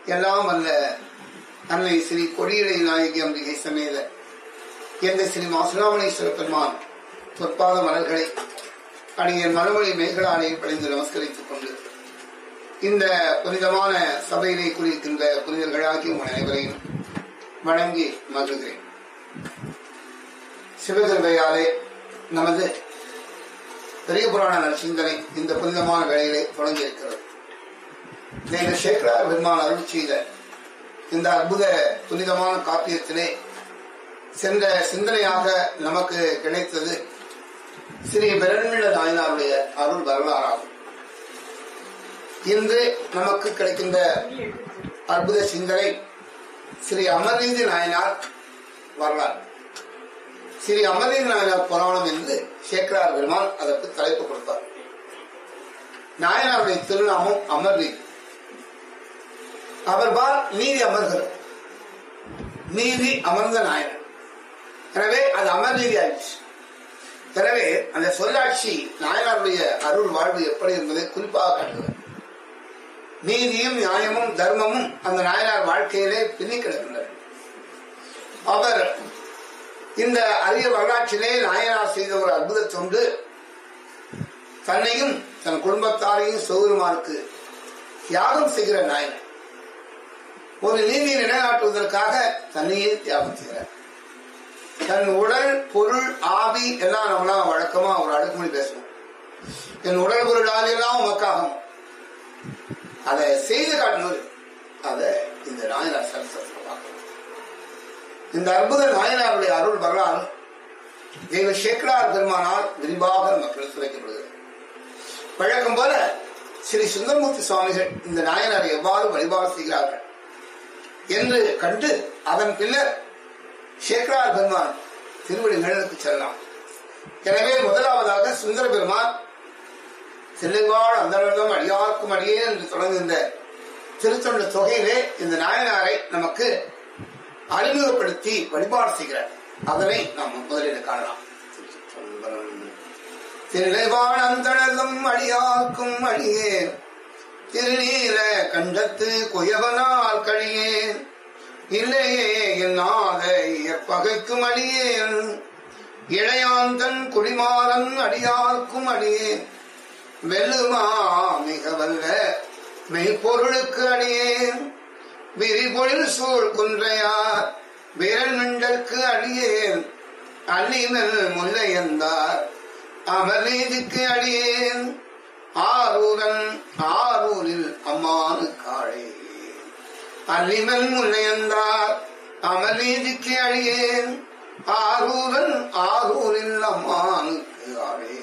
எல்லாம் அல்ல அன்னை ஸ்ரீ கொடியடை நாயகி அம்பிகை சமேத எந்த ஸ்ரீ மாசுராமணேஸ்வர பெருமான் பொற்பாத மலர்களை அடியன் மறுமொழி மேகலாலையில் பணிந்து நமஸ்கரித்துக் கொண்டு இந்த புனிதமான சபையிலே குறிக்கின்ற புனிதர்களாகி உங்கள் அனைவரையும் வணங்கி மகிழ்கிறேன் சிவகிருபையாலே நமது பெரிய புராண நற்சிந்தனை இந்த புனிதமான வேளையிலே தொடங்கி இருக்கிறது நீங்கள் சேகரார் பெருமான் அருள் செய்த இந்த அற்புத புனிதமான காப்பியத்திலே சென்ற சிந்தனையாக நமக்கு கிடைத்தது ஸ்ரீ பெருமிழ நாயனாருடைய அருள் வரலாறாகும் இன்று நமக்கு கிடைக்கின்ற அற்புத சிந்தனை ஸ்ரீ அமர்நீதி நாயனார் வரலாறு ஸ்ரீ அமர்நீதி நாயனார் புராணம் என்று சேக்கரார் பெருமான் அதற்கு தலைப்பு கொடுத்தார் நாயனாருடைய திருநாமம் அமர்நீதி அவர்பால் நீதி அமர்கிறது நீதி அமர்ந்த நாயனர் எனவே அது அமர்நீதி ஆயிடுச்சு எனவே அந்த சொல்லாட்சி நாயனாருடைய அருள் வாழ்வு எப்படி என்பதை குறிப்பாக காட்டுகிறது நீதியும் நியாயமும் தர்மமும் அந்த நாயனார் வாழ்க்கையிலே பின்னி கிடக்கின்றன அவர் இந்த அரிய வரலாற்றிலே நாயனார் செய்த ஒரு அற்புத தொண்டு தன்னையும் தன் குடும்பத்தாரையும் சௌகரியமாருக்கு தியாகம் செய்கிற நாயனர் ஒரு நீதியை நிலைநாட்டுவதற்காக தன்னையே தியாகம் செய்கிறார் தன் உடல் பொருள் ஆவி எல்லாம் நம்மளாம் வழக்கமா ஒரு அடுக்குமொழி பேசுவோம் என் உடல் பொருள் ஆவி எல்லாம் உமக்காகும் அதை செய்து காட்டினது அதை இந்த நாயனார் சரித்திரத்தில் பார்க்கணும் இந்த அற்புத நாயனாருடைய அருள் வரலாறு தெய்வ சேக்கரார் பெருமானால் விரிவாக நமக்கு எடுத்துரைக்கப்படுகிறது வழக்கம் போல ஸ்ரீ சுந்தரமூர்த்தி சுவாமிகள் இந்த நாயனாரை எவ்வாறு வழிபாடு செய்கிறார்கள் என்று கண்டு அதன் பின்னர் சேக்கரார் பெருமான் திருவடி நிழலுக்கு செல்லலாம் எனவே முதலாவதாக சுந்தர பெருமான் செல்லுவாழ் அந்தரங்கம் அடியார்க்கும் அடியே என்று தொடங்குகின்ற திருத்தொண்ட தொகையிலே இந்த நாயனாரை நமக்கு அறிமுகப்படுத்தி வழிபாடு செய்கிறார் அதனை நாம் முதலில் காணலாம் திருநிலைவாழ் அந்தணர்தம் அடியார்க்கும் அடியேன் திருநீல கண்டத்து குயவனால் கழியேன் இல்லையே என்னாத பகைக்கும் அடியேன் இளையாந்தன் குடிமாறன் அடியார்க்கும் அடியேன் வெல்லுமா மிக வல்ல மெய்ப்பொருளுக்கு அடியேன் விரிபொழில் சூழ் குன்றையார் விரல் மிண்டற்கு அடியேன் அள்ளிமல் முல்லையந்தார் அமர்நீதிக்கு அடியேன் ஆரூரன் ஆரூரில் அம்மானு காழே அல்லிமல் முல்லையந்தார் அமர்நீதிக்கு அடியேன் ஆரூரன் ஆரூரில் அம்மானுக்கு ஆழே